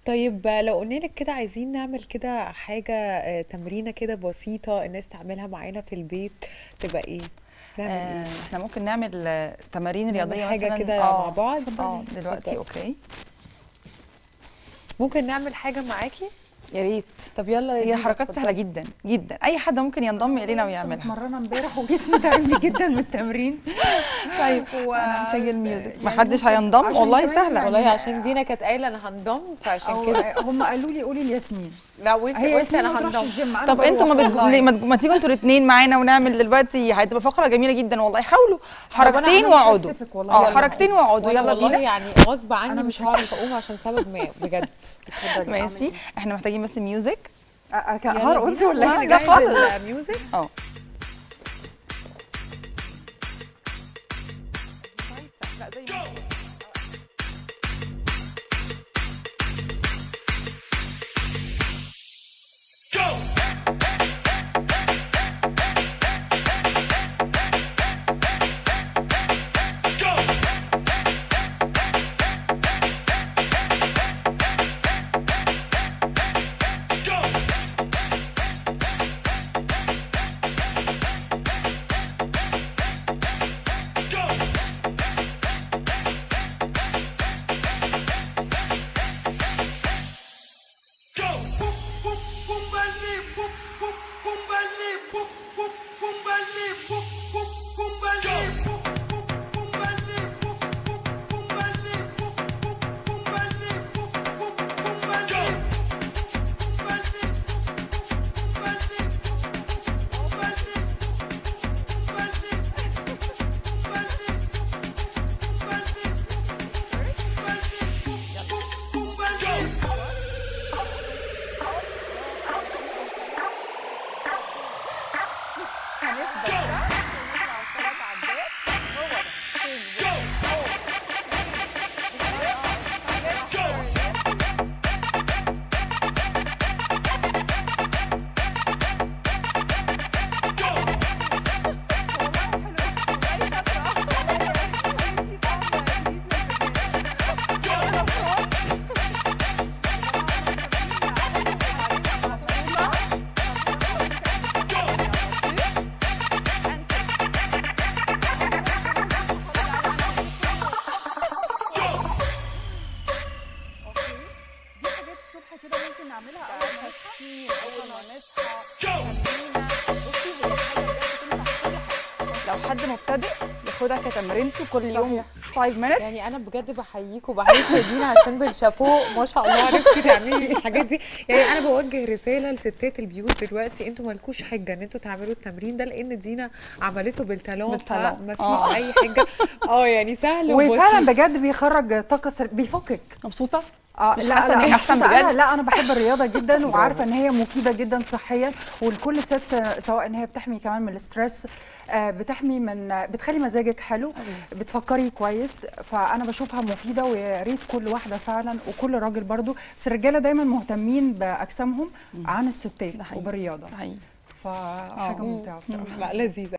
طيب لو قلنا لك كده عايزين نعمل كده حاجة آه، تمرينة كده بسيطة الناس تعملها معانا في البيت تبقى ايه؟ نعمل آه، ايه؟ احنا ممكن نعمل آه، تمارين نعمل رياضيه حاجة مثلا كده آه، مع بعض؟ اه دلوقتي اتفضل. اوكي ممكن نعمل حاجة معاكي؟ يا ريت طب يلا يا هي دينا، حركات سهله اتفضلي. جدا جدا اي حد ممكن ينضم الينا ويعملها متمرنه امبارح وجسمي تعبني جدا من التمرين طيب هو انا محتاج الميوزك يعني ما حدش ممكن هينضم عشان والله كمان سهله يعني- والله عشان دينا كانت قايلة انا هنضم فعشان أو كده هم قالوا لي قولي لياسمين لا وانت هي قلت ياسمين انا ما تروحش هنضم الجيم أنا طب انتوا ما, بروح بتج... والله. ما, تج... ما تيجوا انتوا الاثنين معانا ونعمل دلوقتي هتبقى فقره جميله جدا والله حاولوا أنا- حركتين أنا مش واقعدوا هكسفك والله. اه يلا. حركتين واقعدوا وأنا يلا والله بينا يعني غصب عني أنا مش مش هعرف اقوم عشان سبب ما بجد اتفضلي ماشي احنا محتاجين بس ميوزك أ- أ- يلا هرقص بينا. ولا لا، ايه لا نجهز خالص. الميوزك اه دي حاجات الصبح كده ممكن نعملها اول ما نصحى اول ما نصحى لو حد مبتدئ ياخدها كتمرينته كل يوم 5 minutes يعني انا بجد بحييك وبحييك يا دينا عشان بالشابو ما شاء الله عرفتي تعملي الحاجات دي يعني انا بوجه رساله لستات البيوت دلوقتي انتوا مالكوش حجه ان انتوا تعملوا التمرين ده لان دينا عملته بالتالون بالتالون. ما آه. فيش اي حجه اه يعني سهل وفعلا وبسيط. بجد بيخرج طاقه سل... بيفكك مبسوطه اه مش لا حاسة لا إنك أحسن مبسوطة. بجد؟ أنا لا انا بحب الرياضه جدا وعارفه ان هي مفيده جدا صحيا ولكل ست آه، سواء ان هي بتحمي كمان من الاسترس آه، بتحمي من آه، بتخلي مزاجك حلو بتفكري كويس فانا بشوفها مفيده ويا ريت كل واحده فعلا وكل راجل برضو بس الرجاله دايما مهتمين باجسامهم عن الستات ده حقيقي. وبالرياضه ده حقيقي فحاجه ممتعه بصراحه لا لذيذه